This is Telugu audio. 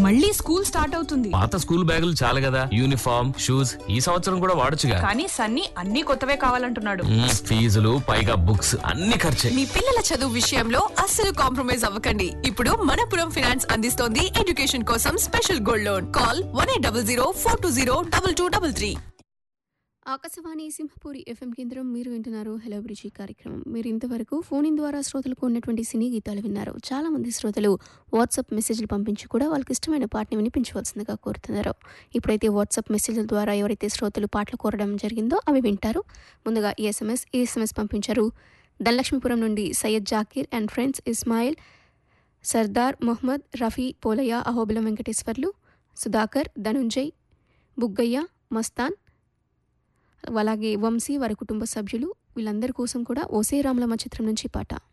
మళ్ళీ స్కూల్ స్టార్ట్ అవుతుంది పాత స్కూల్ బ్యాగులు చాలు కదా యూనిఫామ్ షూస్ ఈ సంవత్సరం కూడా వాడొచ్చుగా కానీ సన్నీ అన్ని కొత్తవే కావాలంటున్నాడు మ్మ్, ఫీజులు పైగా బుక్స్ అన్ని ఖర్చే మీ పిల్లల చదువు విషయంలో అస్సలు కాంప్రమైజ్ అవ్వకండి ఇప్పుడు మనపురం ఫైనాన్స్ అందిస్తోంది ఎడ్యుకేషన్ కోసం special gold loan call one eight double zero four two zero double two double three Akashvani Simhapuri FM కేంద్రం మీరు వింటున్నారు హలో బ్రిడ్జి కార్యక్రమం మీరు ఇంతవరకు ఫోన్ ఇన్ ద్వారా శ్రోతలకు ఉన్నటువంటి సినీ గీతాలు విన్నారు చాలా మంది శ్రోతలు వాట్సాప్ మెసేజ్లు పంపించి కూడా వాళ్ళకి ఇష్టమైన పాటని వినిపించవలసిందిగా కోరుతున్నారు ఇప్పుడైతే వాట్సాప్ మెసేజ్ల ద్వారా ఎవరైతే శ్రోతలు పాటలు కోరడం జరిగిందో అవి వింటారు ముందుగా ఈ ఎస్ఎంఎస్ ఈ ఎస్ఎంఎస్ పంపించారు ధనలక్ష్మీపురం నుండి సయ్యద్ జాకీర్ అండ్ ఫ్రెండ్స్ ఇస్మాయిల్ సర్దార్ మొహమ్మద్ రఫీ పోలయ్య అహోబిలం వెంకటేశ్వర్లు సుధాకర్ ధనుంజయ్ బుగ్గయ్య మస్తాన్ అలాగే వంశీ వారి కుటుంబ సభ్యులు వీళ్ళందరి కోసం కూడా ఓసే రామలమ్మ చిత్రం నుంచి పాట